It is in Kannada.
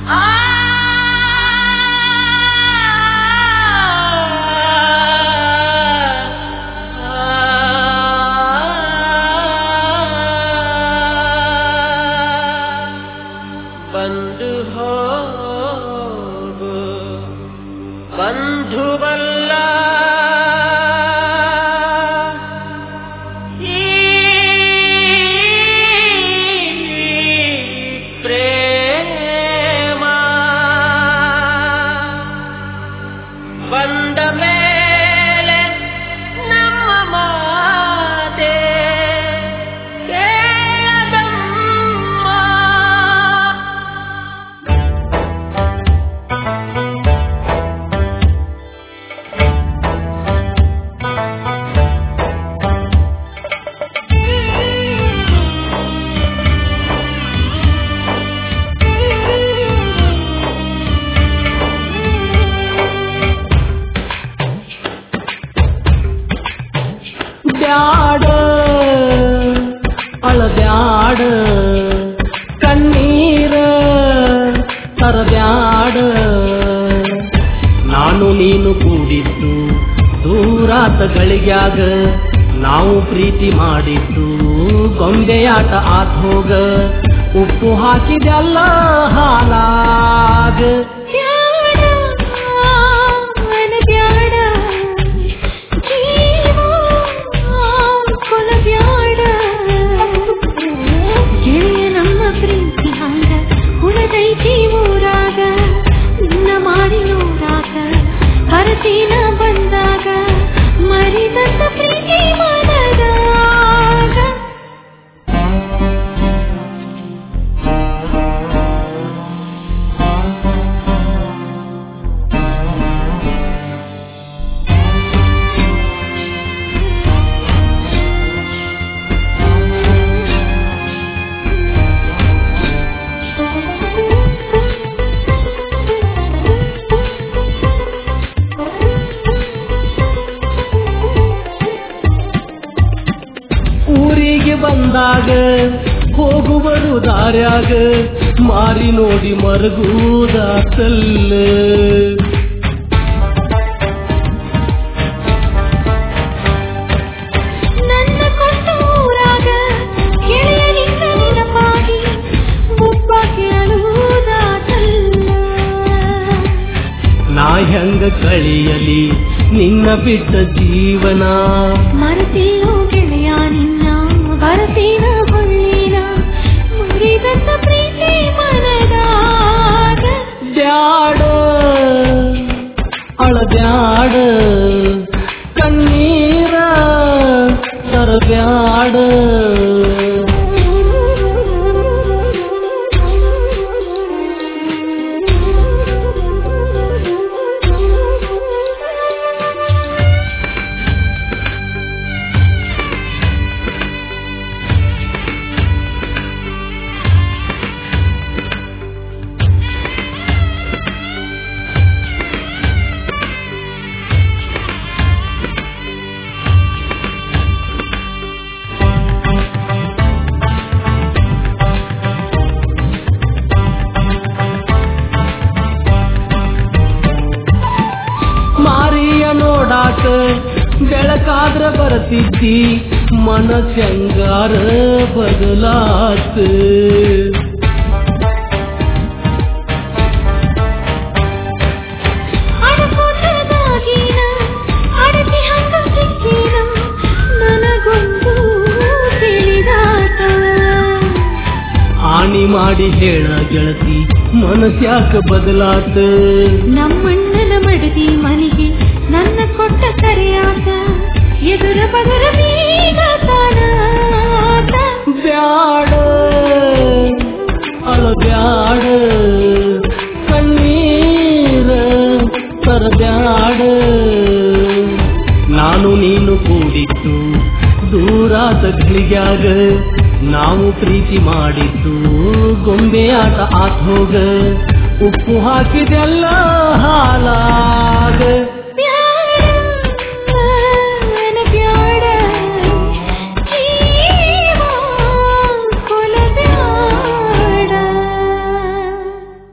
ಬಂದು ಹೋಗು ಬಂಧುವಲ್ಲ ಈ ಪ್ರೇಮ ಬಂದ ಮೇಲೆ ನಮ್ಮ ಮಾತೆ ಕೇಳದಮ್ಮ ಬ್ಯಾಡ ಅಳಬ್ಯಾಡ ಕಣ್ಣೀರ ತರಬ್ಯಾಡ ನಾನು ನೀನು ಕೂಡಿದ್ದು ದೂರಾತ ಗಳಿಗ್ಯಾಗ ನಾವು ಪ್ರೀತಿ ಮಾಡಿದ್ದು ಗೊಂಬೆಯಾಟ ಆತ್ ಹೋಗ ಉಪ್ಪು ಹಾಕಿದೆಲ್ಲ ಹಾಲಾಗ ಬ್ಯಾಡ ಮನ ಬ್ಯಾಡ ಜೀವ ಕೊಲ ಬ್ಯಾಡ ಗೆಳೆಯ ನಮ್ಮ ಪ್ರೀತಿ ಹಂಗ ಹುಳದೈತಿ ಊರಾಗ ನಿನ್ನ ಮಾಡಿ ನೋಡಾಕ ಹರಸಿನ ಬಂದಾಗ ಮರಿದಂತ ಪ್ರೀತಿ ಮನದಾಗ ಊರಿಗೆ ಬಂದಾಗ ಹೋಗುವರು ದಾರ್ಯಾಗ ಮಾರಿ ನೋಡಿ ಮರಗುವುದಾತಲ್ಲ ನನ್ನ ಕೊಟ್ಟ ಊರಾಗ ಗೆಳೆಯನಿಂದ ನೆನಪಾಗಿ ಮುಪ್ಪಾಗಿ ಅಳುವುದಾತಲ್ಲ ನಾ ಹೆಂಗ ಕಳೆಯಲಿ ನಿನ್ನ ಬಿಟ್ಟ ಜೀವನ ಮರೆತಿಲ್ಲೋ ಗೆಳೆಯ ನಿನ್ನ ಬರತೀನ ಹೊಳ್ಳಿನ ಮುರಿದಂತ ಪ್ರೀತಿ ಮನದಾಗ ಬ್ಯಾಡ ಅಳಬ್ಯಾಡ ಕಣ್ಣೀರ ತರಬ್ಯಾಡ ಮಾರಿಯ ನೋಡಾಕ ಬೆಳಕಾದ್ರ ಬರ್ತಿದ್ದಿ ಮನಸ್ಸಂಗಾರ ಬದಲಾತ ಅಡಕೋಟದಾಗಿನ ಅಡತಿ ಹಂಗ ಸಿಕ್ಕಿನ ನನಗೊಂದು ತಿಳಿದಾತ ಆಣಿ ಮಾಡಿ ಹೇಳ ಗೆಳತಿ ಮನಸ್ಯಾಕ ಬದಲಾತ ನಮ್ಮಣ್ಣನ ಮಡದಿ ಮನೆಗೆ ನನ್ನ ಕೊಟ್ಟ ಕರೆಯಾತ ಎದುರ ಬದರ ಬೀಗ ತಾನಾತ ಬ್ಯಾಡ ಅಳಬ್ಯಾಡ ಕಣ್ಣೀರ ತರಬ್ಯಾಡ ನಾನು ನೀನು ಕೂಡಿದ್ದು ದೂರಾದ ಗಳಿಗ್ಯಾಗ ನಾವು ಪ್ರೀತಿ ಮಾಡಿದ್ದು ಗೊಂಬೆ ಆಟ ಆತ್ ಹೋಗ ಉಪ್ಪು ಹಾಕಿದೆಲ್ಲ ಹಾಲಾಗ